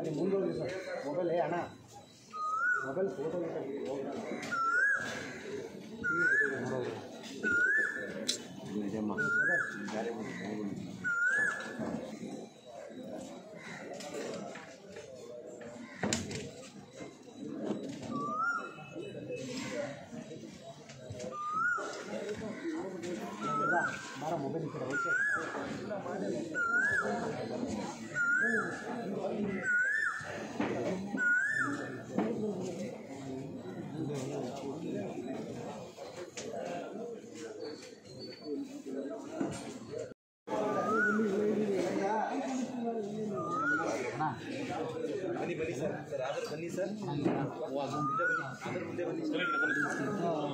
అది ముందు రోజు సార్ మొబైల్ ఏ అన్న మొబైల్ ఫోటో મારા મોબાઈલ નીચે રહે છે ಬನ್ನಿ ಬನ್ನಿ ಸರ್ ಸರ್ ಆದ್ರೆ ಬನ್ನಿ ಸರ್ ಮುಂದೆ ಬನ್ನಿ ಆದ್ರೆ ಮುಂದೆ ಬನ್ನಿ ಸರ್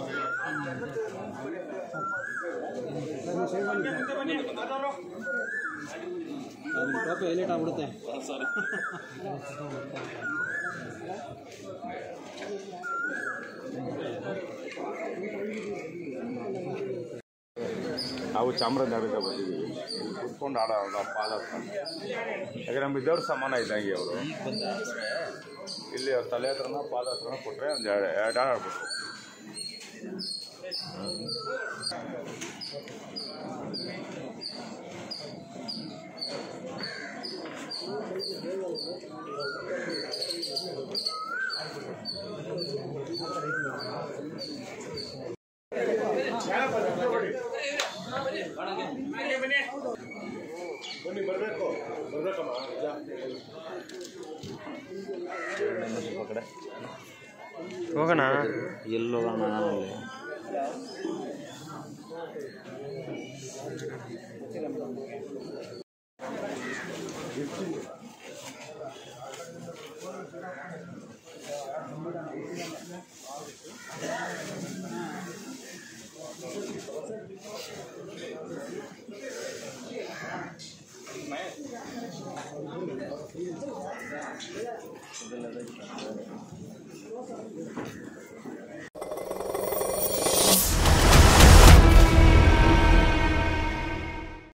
ಟೋಪಿ ಎಲಿಟ್ ಆಗ್ಬಿಡುತ್ತೆ ನಾವು ಚಾಮರಾಜನಗರದಿಂದ ಬಂದಿದ್ದೀವಿ ಇಲ್ಲಿ ಕುತ್ಕೊಂಡು ಆಡೋ ಆಡೋ ಪಾದರ್ಥ ಯಾಕಂದ್ರೆ ನಮ್ಮ ದೇವ್ರ ಸಮಾನ ಇದ್ದಂಗೆ ಅವರು ಇಲ್ಲಿ ಅವ್ರ ತಲೆ ಹತ್ರನ ಪಾದ ಹತ್ರನ ಕೊಟ್ಟರೆ ಒಂದು ಎರಡು ಎರಡು ಆಟ ಆಡ್ಬೇಕು ಬನ್ನಿ ಬರಬೇಕು ಬರ್ಬೇಕಮ್ಮ ಹೋಗೋಣ ಎಲ್ಲೋಗೋಣ ¡Vamos!